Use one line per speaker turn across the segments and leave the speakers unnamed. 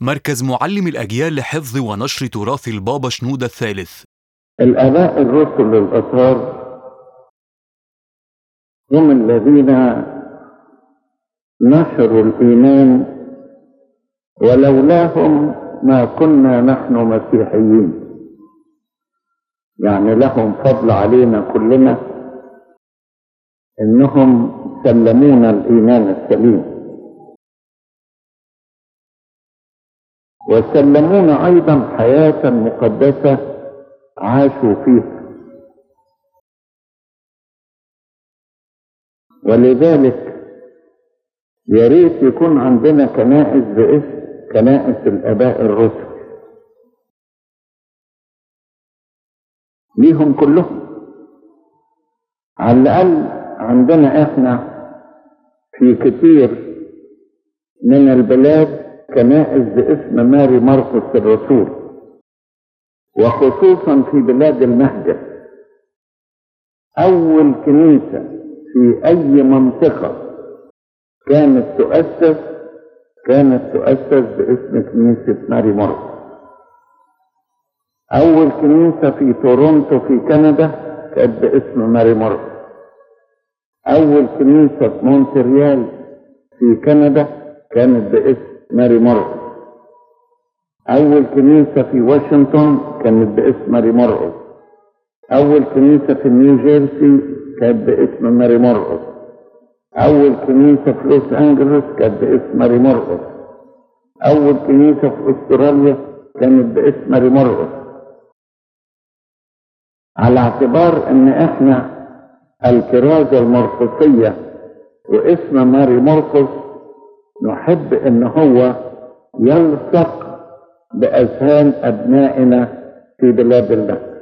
مركز معلم الأجيال لحفظ ونشر تراث البابا شنودة الثالث
الآباء الرسل الأطهار هم الذين نشروا الإيمان ولولاهم ما كنا نحن مسيحيين يعني لهم فضل علينا كلنا انهم سلمونا الايمان السليم وسلمونا ايضا حياه مقدسه عاشوا فيها ولذلك يا ريت يكون عندنا كنائس باسم كنائس الاباء الرسل ليهم كلهم على الاقل عندنا احنا في كتير من البلاد كنائس باسم ماري مرقس الرسول وخصوصا في بلاد المهجر اول كنيسه في اي منطقه كانت تؤسس كانت تؤسس باسم كنيسه ماري مرقس أول كنيسة في تورونتو في كندا كانت باسم ماري مرقس أول كنيسة في مونتريال في كندا كانت باسم ماري مرقس أول كنيسة في واشنطن كانت باسم ماري مرقس أول كنيسة في نيو جيرسي كانت باسم ماري مرقس أول كنيسة في لوس أنجلوس كانت باسم ماري مرقس أول كنيسة في أستراليا كانت باسم ماري مرقس على اعتبار ان احنا الكرازة المرقسية واسم ماري مرقس نحب ان هو يلصق باذهان ابنائنا في بلاد الله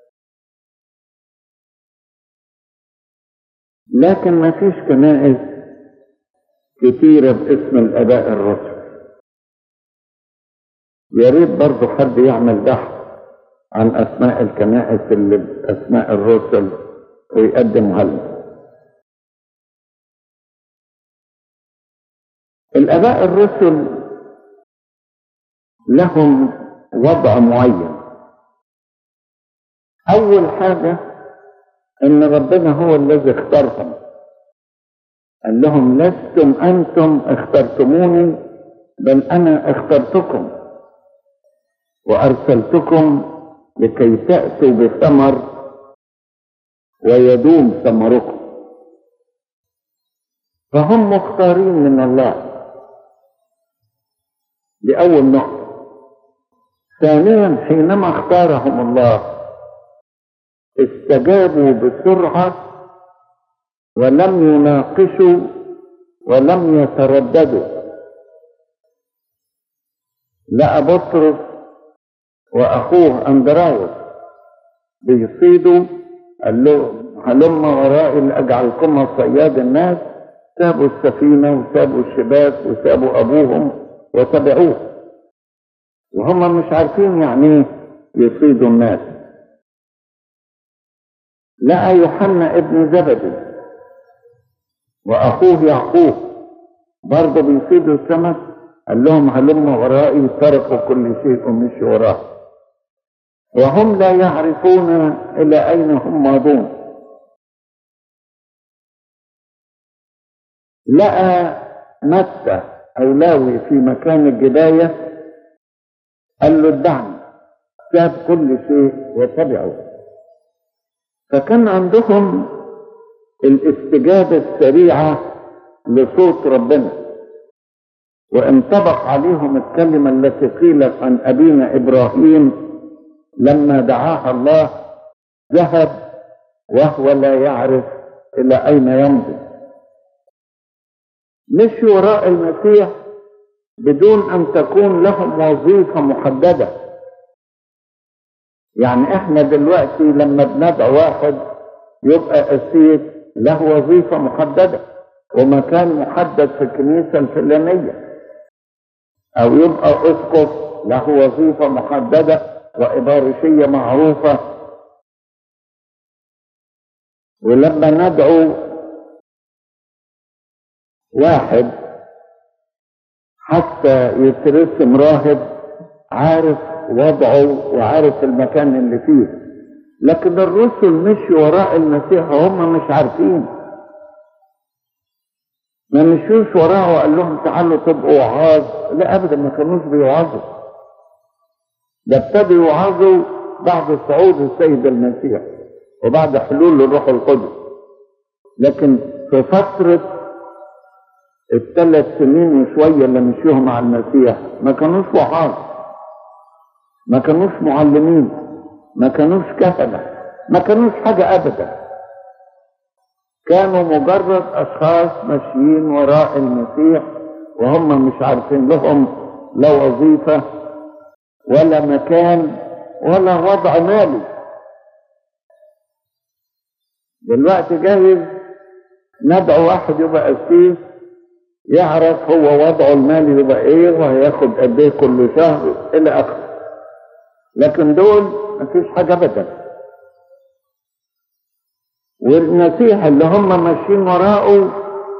لكن ما فيش كنائس كتيرة باسم الاباء الرسل يا ريت برضه حد يعمل بحث عن أسماء الكنائس اللي بأسماء الرسل ويقدمها لنا. الآباء الرسل لهم وضع معين. أول حاجة إن ربنا هو الذي اختارهم. قال لهم لستم أنتم اخترتموني بل أنا اخترتكم وأرسلتكم لكي تأتوا بثمر ويدوم ثمركم فهم مختارين من الله دي أول نقطة ثانيا حينما اختارهم الله استجابوا بسرعة ولم يناقشوا ولم يترددوا لقى بطرس واخوه اندراوس بيصيدوا قال له هلم ورائي لاجعلكما صياد الناس سابوا السفينه وسابوا الشباك وسابوا ابوهم وتبعوه وهم مش عارفين يعني ايه يصيدوا الناس لقى يوحنا ابن زبدي واخوه يعقوب برضه بيصيدوا السمك قال لهم هلم ورائي تركوا كل شيء ومشوا وراه وهم لا يعرفون إلى أين هم ماضون لقى متى أو لاوي في مكان الجباية قال له ادعني ساب كل شيء وتبعه فكان عندهم الاستجابة السريعة لصوت ربنا وانطبق عليهم الكلمة التي قيلت عن أبينا إبراهيم لما دعاها الله ذهب وهو لا يعرف الى اين يمضي مشي وراء المسيح بدون ان تكون لهم وظيفه محدده يعني احنا دلوقتي لما بندعو واحد يبقى اسيس له وظيفه محدده ومكان محدد في الكنيسه الفلانيه او يبقى اسقف له وظيفه محدده وإبارشية معروفة ولما ندعو واحد حتى يترسم راهب عارف وضعه وعارف المكان اللي فيه لكن الرسل مشوا وراء المسيح وهم مش عارفين ما مشوش وراه وقال لهم تعالوا تبقوا وعاظ لا ابدا ما كانوش بيوعظوا ده ابتدوا يوعظوا بعد صعود السيد المسيح وبعد حلول الروح القدس لكن في فترة الثلاث سنين وشوية اللي مشيوها مع المسيح ما كانوش وعاظ ما كانوش معلمين ما كانوش كهنة ما كانوش حاجة أبدا كانوا مجرد أشخاص ماشيين وراء المسيح وهم مش عارفين لهم لا وظيفة ولا مكان ولا وضع مالي دلوقتي جايز ندعو واحد يبقى قسيس يعرف هو وضعه المالي يبقى ايه وهياخد قد ايه كل شهر الى اخره لكن دول مفيش حاجه ابدا والمسيح اللي هم ماشيين وراءه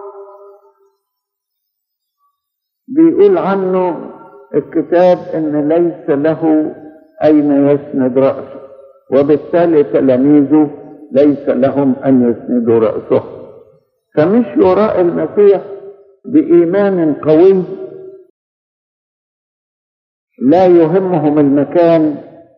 بيقول عنه الكتاب ان ليس له اين يسند راسه وبالتالي تلاميذه ليس لهم ان يسندوا راسه فمشي وراء المسيح بايمان قوي لا يهمهم المكان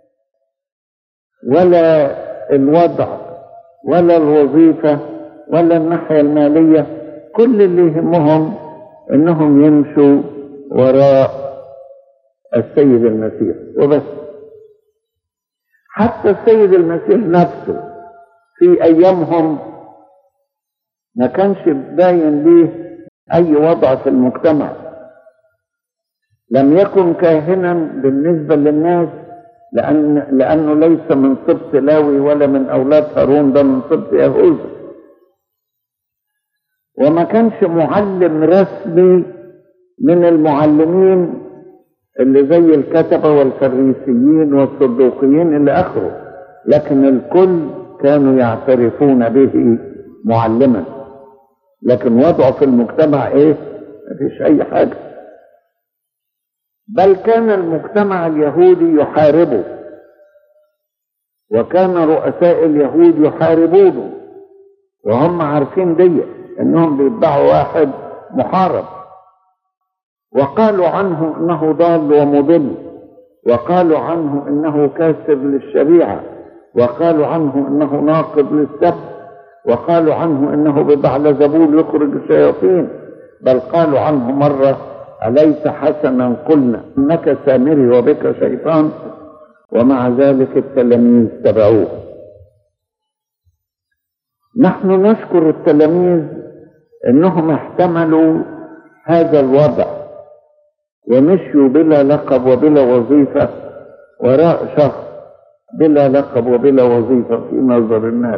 ولا الوضع ولا الوظيفة ولا الناحية المالية كل اللي يهمهم انهم يمشوا وراء السيد المسيح وبس حتى السيد المسيح نفسه في ايامهم ما كانش باين ليه اي وضع في المجتمع لم يكن كاهنا بالنسبة للناس لأن لأنه ليس من سبط لاوي ولا من أولاد هارون ده من سبط يهوذا وما كانش معلم رسمي من المعلمين اللي زي الكتبة والفريسيين والصدوقيين إلى آخره لكن الكل كانوا يعترفون به معلما لكن وضعه في المجتمع ايه مفيش اي حاجه بل كان المجتمع اليهودي يحاربه وكان رؤساء اليهود يحاربونه وهم عارفين دي انهم بيتبعوا واحد محارب وقالوا عنه انه ضال ومضل وقالوا عنه انه كاسر للشريعه وقالوا عنه انه ناقض للسبت وقالوا عنه انه ببعل زبول يخرج الشياطين بل قالوا عنه مره أليس حسنا قلنا إنك سامري وبك شيطان ومع ذلك التلاميذ تبعوه نحن نشكر التلاميذ انهم احتملوا هذا الوضع ومشوا بلا لقب وبلا وظيفة وراء شخص بلا لقب وبلا وظيفة في نظر الناس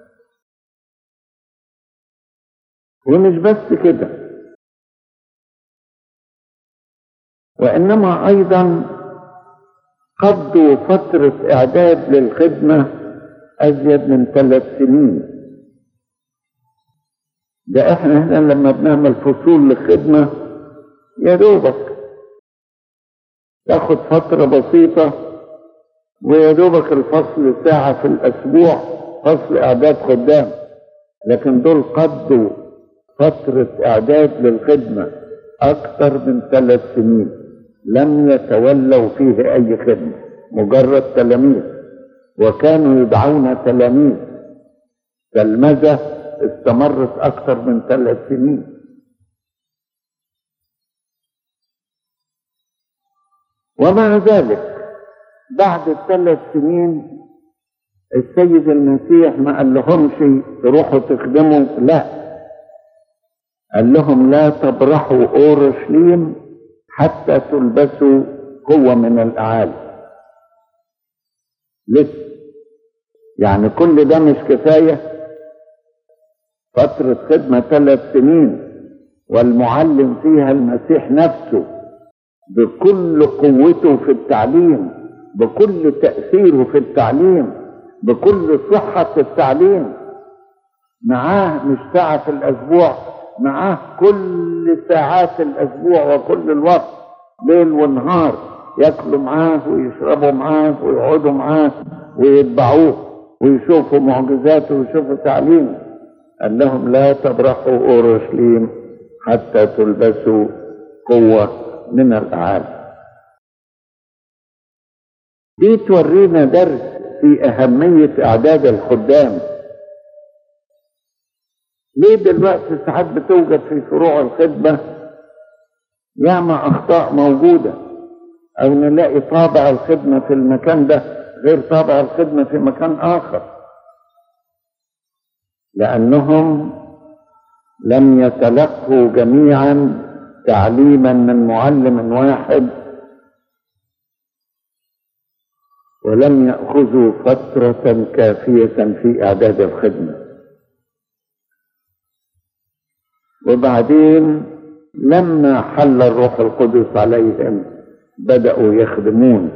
ومش بس كده وإنما أيضا قضوا فترة إعداد للخدمة أزيد من ثلاث سنين ده إحنا هنا لما بنعمل فصول للخدمة يا دوبك تاخد فترة بسيطة ويا دوبك الفصل ساعة في الأسبوع فصل إعداد خدام لكن دول قضوا فترة إعداد للخدمة أكثر من ثلاث سنين لم يتولوا فيه أي خدمة مجرد تلاميذ وكانوا يدعون تلاميذ تلمذة استمرت أكثر من ثلاث سنين ومع ذلك بعد الثلاث سنين السيد المسيح ما قال لهمش تروحوا تخدموا لا قال لهم لا تبرحوا اورشليم حتى تلبسوا قوة من الأعالي لسه يعني كل ده مش كفاية فترة خدمة ثلاث سنين والمعلم فيها المسيح نفسه بكل قوته في التعليم بكل تأثيره في التعليم بكل صحة التعليم معاه مش ساعة في الأسبوع معاه كل ساعات الأسبوع وكل الوقت ليل ونهار ياكلوا معاه ويشربوا معاه ويقعدوا معاه ويتبعوه ويشوفوا معجزاته ويشوفوا تعليمه قال لهم لا تبرحوا اورشليم حتى تلبسوا قوه من الاعالي دي تورينا درس في اهميه اعداد الخدام ليه دلوقتي ساعات بتوجد في فروع الخدمه ياما اخطاء موجوده او نلاقي طابع الخدمه في المكان ده غير طابع الخدمه في مكان اخر لانهم لم يتلقوا جميعا تعليما من معلم واحد ولم ياخذوا فتره كافيه في اعداد الخدمه وبعدين لما حل الروح القدس عليهم بدأوا يخدمون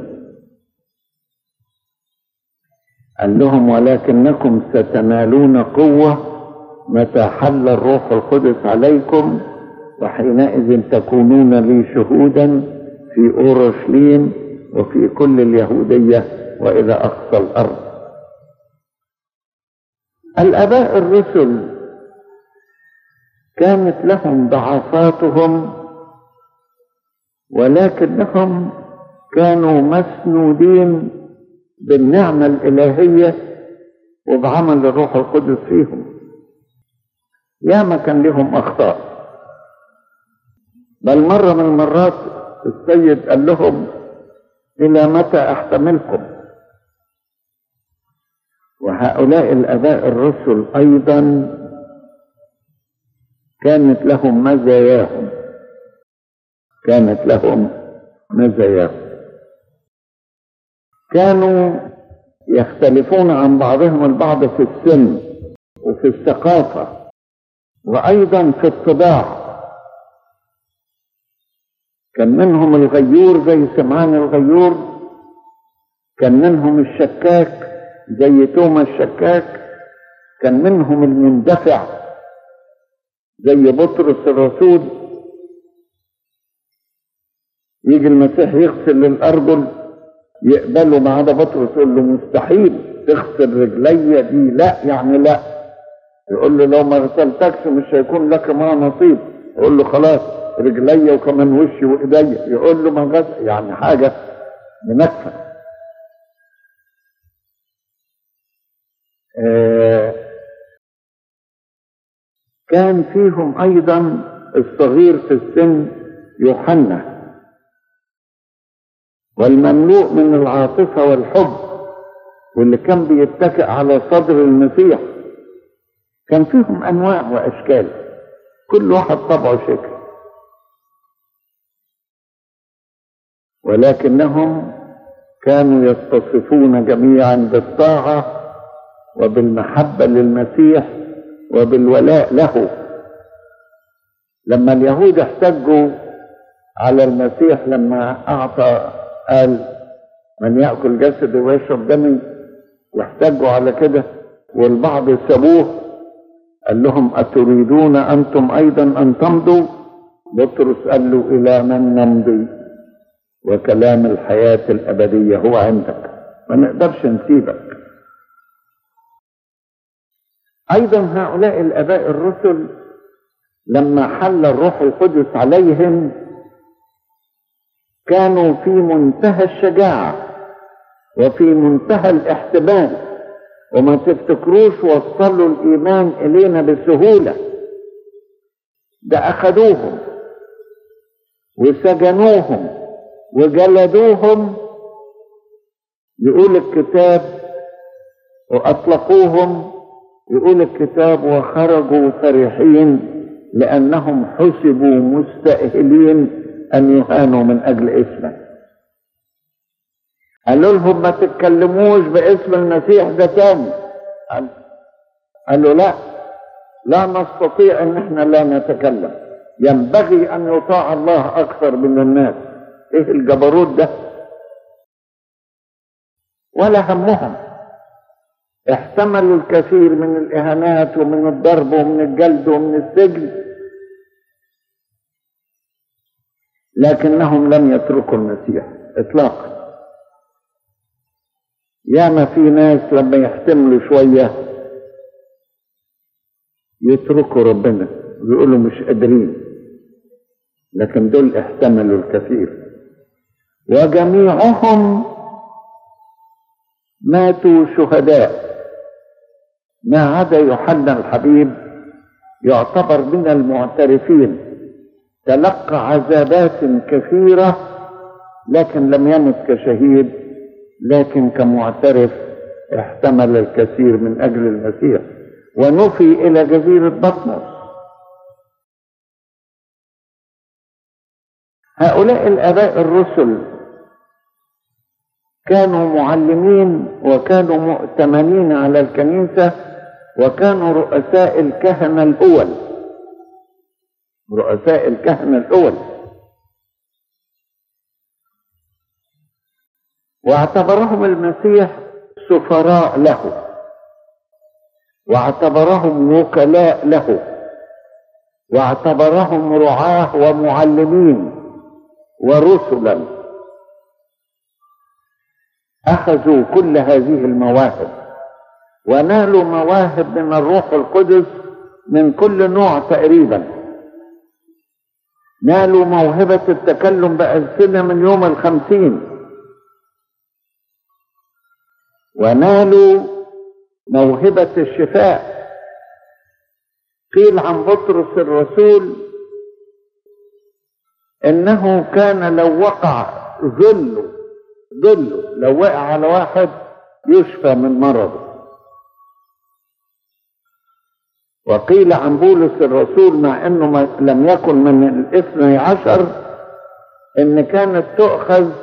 قال لهم ولكنكم ستنالون قوة متى حل الروح القدس عليكم وحينئذ تكونون لي شهودا في أورشليم وفي كل اليهودية وإلى أقصى الأرض الآباء الرسل كانت لهم ضعفاتهم ولكنهم كانوا مسنودين بالنعمة الإلهية وبعمل الروح القدس فيهم ياما كان لهم أخطاء بل مرة من المرات السيد قال لهم إلى متى أحتملكم وهؤلاء الآباء الرسل أيضا كانت لهم مزاياهم كانت لهم مزاياهم كانوا يختلفون عن بعضهم البعض في السن وفي الثقافة وأيضا في الطباع كان منهم الغيور زي سمعان الغيور كان منهم الشكاك زي توما الشكاك كان منهم المندفع زي بطرس الرسول يجي المسيح يغسل الارجل يقبله ما عدا بطرس يقول له مستحيل تغسل رجلي دي لا يعني لا يقول له لو ما غسلتكش مش هيكون لك ما نصيب يقول له خلاص رجلي وكمان وشي وايديا يقول له ما غسل يعني حاجه منكفه آه كان فيهم ايضا الصغير في السن يوحنا والمملوء من العاطفه والحب واللي كان بيتكئ على صدر المسيح كان فيهم انواع واشكال كل واحد طبعه شكل ولكنهم كانوا يتصفون جميعا بالطاعه وبالمحبه للمسيح وبالولاء له لما اليهود احتجوا على المسيح لما اعطى قال من ياكل جسدي ويشرب دمي واحتجوا على كده والبعض سابوه قال لهم اتريدون انتم ايضا ان تمضوا بطرس قال له الى من نمضي وكلام الحياه الابديه هو عندك ما نقدرش نسيبك ايضا هؤلاء الاباء الرسل لما حل الروح القدس عليهم كانوا في منتهى الشجاعه وفي منتهى الاحتمال وما تفتكروش وصلوا الايمان الينا بسهوله ده اخذوهم وسجنوهم وجلدوهم يقول الكتاب واطلقوهم يقول الكتاب وخرجوا فرحين لانهم حسبوا مستاهلين ان يهانوا من اجل اسمه قالوا لهم ما تتكلموش باسم المسيح ده تاني قال قالوا لا لا نستطيع ان احنا لا نتكلم ينبغي ان يطاع الله اكثر من الناس ايه الجبروت ده ولا همهم احتملوا الكثير من الاهانات ومن الضرب ومن الجلد ومن السجن لكنهم لم يتركوا المسيح اطلاقا ياما في ناس لما يحتملوا شويه يتركوا ربنا ويقولوا مش قادرين لكن دول احتملوا الكثير وجميعهم ماتوا شهداء ما عدا يوحنا الحبيب يعتبر من المعترفين تلقى عذابات كثيرة لكن لم يمت كشهيد لكن كمعترف احتمل الكثير من أجل المسيح ونفي إلى جزيرة بطمس هؤلاء الآباء الرسل كانوا معلمين وكانوا مؤتمنين على الكنيسة وكانوا رؤساء الكهنة الأول رؤساء الكهنة الأول واعتبرهم المسيح سفراء له واعتبرهم وكلاء له واعتبرهم رعاه ومعلمين ورسلا اخذوا كل هذه المواهب ونالوا مواهب من الروح القدس من كل نوع تقريبا نالوا موهبة التكلم بألسنة من يوم الخمسين ونالوا موهبة الشفاء قيل عن بطرس الرسول انه كان لو وقع ظله ظله لو وقع على واحد يشفى من مرضه وقيل عن بولس الرسول مع انه ما لم يكن من الاثني عشر ان كانت تؤخذ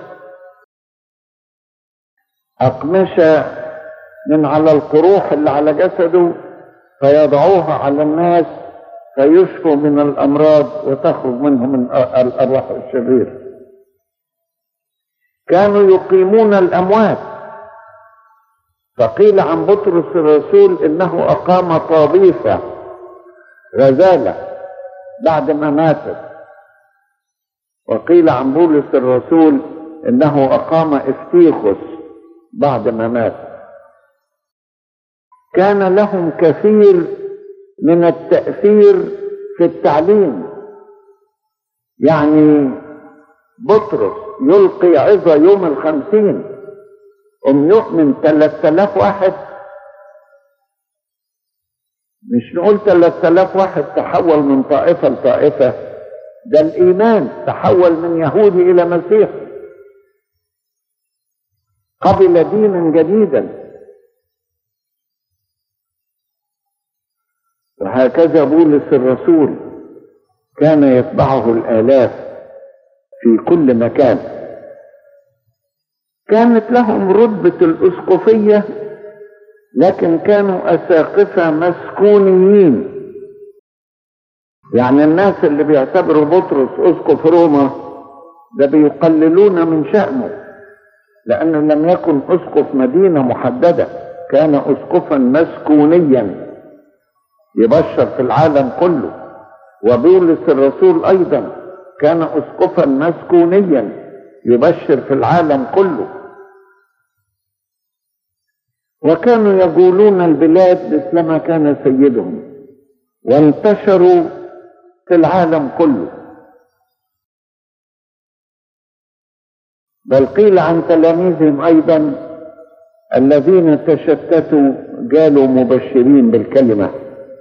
اقمشه من على القروح اللي على جسده فيضعوها على الناس فيشفوا من الامراض وتخرج منهم من الارواح الشريره كانوا يقيمون الاموات فقيل عن بطرس الرسول انه اقام طابيفه غزاله بعد ما ماتت وقيل عن بولس الرسول انه اقام افتيخس بعد ما مات كان لهم كثير من التاثير في التعليم يعني بطرس يلقي عظة يوم الخمسين أم يؤمن ثلاثة آلاف واحد مش نقول ثلاثة آلاف واحد تحول من طائفة لطائفة ده الإيمان تحول من يهودي إلى مسيح قبل دينا جديدا وهكذا بولس الرسول كان يتبعه الآلاف في كل مكان كانت لهم رتبة الأسقفية لكن كانوا أساقفة مسكونيين يعني الناس اللي بيعتبروا بطرس أسقف روما ده بيقللون من شأنه لأنه لم يكن أسقف مدينة محددة كان أسقفا مسكونيا يبشر في العالم كله وبولس الرسول أيضا كان اسقفا مسكونيا يبشر في العالم كله وكانوا يقولون البلاد مثلما كان سيدهم وانتشروا في العالم كله بل قيل عن تلاميذهم ايضا الذين تشتتوا قالوا مبشرين بالكلمه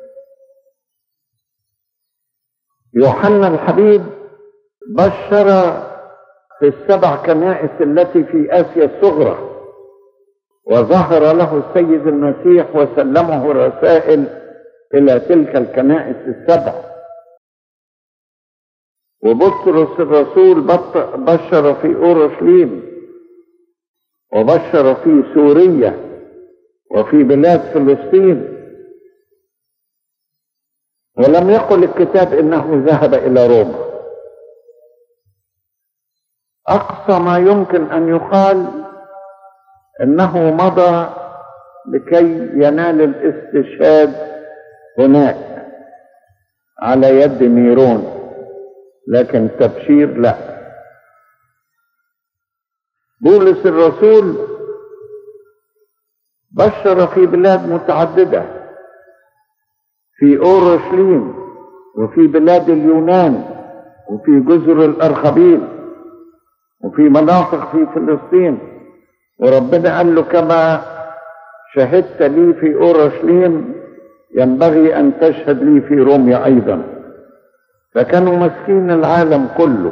يوحنا الحبيب بشر في السبع كنائس التي في اسيا الصغرى وظهر له السيد المسيح وسلمه رسائل الى تلك الكنائس السبع وبطرس الرسول بشر في اورشليم وبشر في سوريا وفي بلاد فلسطين ولم يقل الكتاب انه ذهب الى روما اقصى ما يمكن ان يقال انه مضى لكي ينال الاستشهاد هناك على يد نيرون لكن تبشير لا بولس الرسول بشر في بلاد متعددة في أورشليم وفي بلاد اليونان وفي جزر الأرخبيل وفي مناطق في فلسطين وربنا قال له كما شهدت لي في أورشليم ينبغي أن تشهد لي في روميا أيضا فكانوا ماسكين العالم كله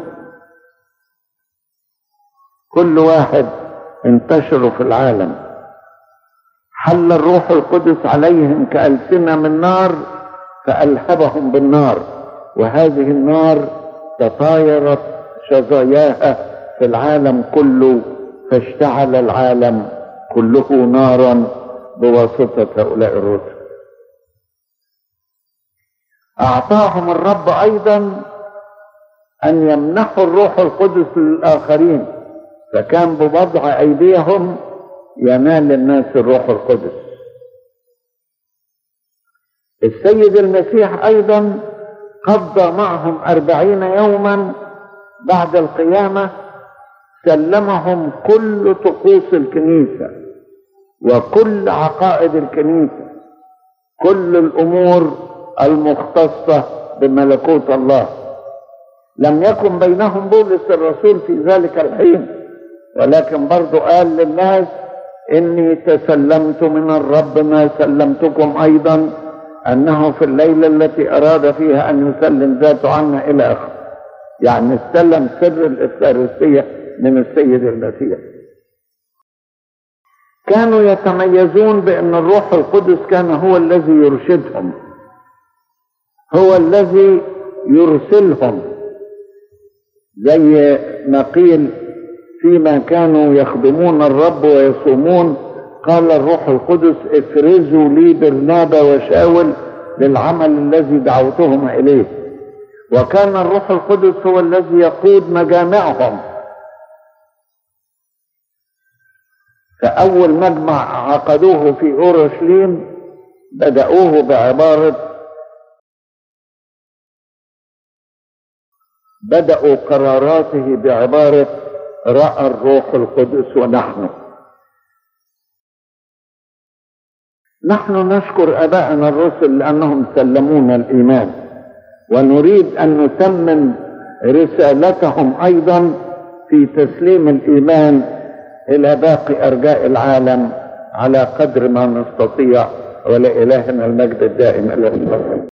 كل واحد انتشروا في العالم حل الروح القدس عليهم كألسنة من نار فألهبهم بالنار وهذه النار تطايرت شظاياها في العالم كله فاشتعل العالم كله نارا بواسطة هؤلاء الرسل أعطاهم الرب أيضا أن يمنحوا الروح القدس للآخرين فكان بوضع أيديهم ينال الناس الروح القدس السيد المسيح أيضا قضى معهم أربعين يوما بعد القيامة سلمهم كل طقوس الكنيسة وكل عقائد الكنيسة كل الأمور المختصة بملكوت الله لم يكن بينهم بولس الرسول في ذلك الحين ولكن برضو قال للناس إني تسلمت من الرب ما سلمتكم أيضا أنه في الليلة التي أراد فيها أن يسلم ذاته عنا إلى آخره يعني استلم سر الإفخارستية من السيد المسيح كانوا يتميزون بأن الروح القدس كان هو الذي يرشدهم هو الذي يرسلهم زي ما قيل فيما كانوا يخدمون الرب ويصومون قال الروح القدس افرزوا لي برنابا وشاول للعمل الذي دعوتهم اليه وكان الروح القدس هو الذي يقود مجامعهم فأول مجمع عقدوه في أورشليم بدأوه بعبارة بدأوا قراراته بعبارة رأى الروح القدس ونحن نحن نشكر أبائنا الرسل لأنهم سلمونا الإيمان ونريد أن نتمم رسالتهم أيضا في تسليم الإيمان إلى باقي أرجاء العالم على قدر ما نستطيع ولإلهنا المجد الدائم إلى الأبد